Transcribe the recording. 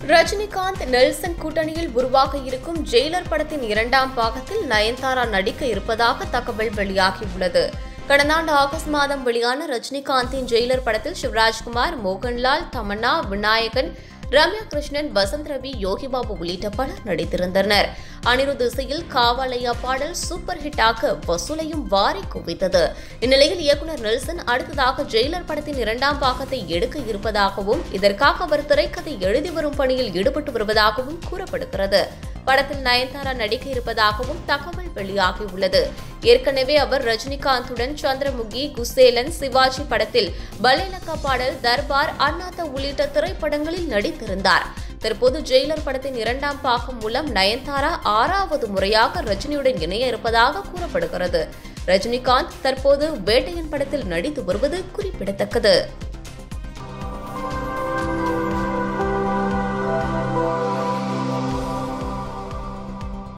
Rajinikanth Nelson கூட்டணியில் உருவாக இருக்கும் ஜெயிலர் படத்தின் இரண்டாம் பாகத்தில் நயன்தாரா நடிக்க இருப்பதாக தகவல் வெளியாகியுள்ளது கடந்த ஆண்டு ஆகஸ்ட் மாதம் வெளியான ரஜினிகாந்தின் ஜெயிலர் படத்தில் சிவராஜ்குமார் மோகன்லால் தமன்னா விநாயகன் ரம்யா கிருஷ்ணன் வசந்த் ரவி யோகிபாபு உள்ளிட்ட பலர் நடித்திருந்தனர் அனிருத் இசையில் காவாலயா பாடல் சூப்பர் ஹிட்டாக வசூலையும் வாரி குவித்தது இந்நிலையில் இயக்குநர் நெல்சன் அடுத்ததாக ஜெயிலர் படத்தின் இரண்டாம் பாகத்தை எடுக்க இருப்பதாகவும் இதற்காக அவர் திரைக்கதை எழுதி வரும் பணியில் ஈடுபட்டு வருவதாகவும் கூறப்படுகிறது படத்தில் நயன்தாரா நடிக்க இருப்பதாகவும் தகவல் வெளியாகியுள்ளது ஏற்கனவே அவர் ரஜினிகாந்துடன் சந்திரமுகி குசேலன் சிவாஜி படத்தில் பலேலக்கா பாடல் தர்பார் அண்ணாத்த உள்ளிட்ட திரைப்படங்களில் நடித்திருந்தார் தற்போது ஜெயிலர் படத்தின் இரண்டாம் பாகம் மூலம் நயன்தாரா ஆறாவது முறையாக ரஜினியுடன் இணைய இருப்பதாக கூறப்படுகிறது ரஜினிகாந்த் தற்போது வேட்டையன் படத்தில் நடித்து வருவது குறிப்பிடத்தக்கது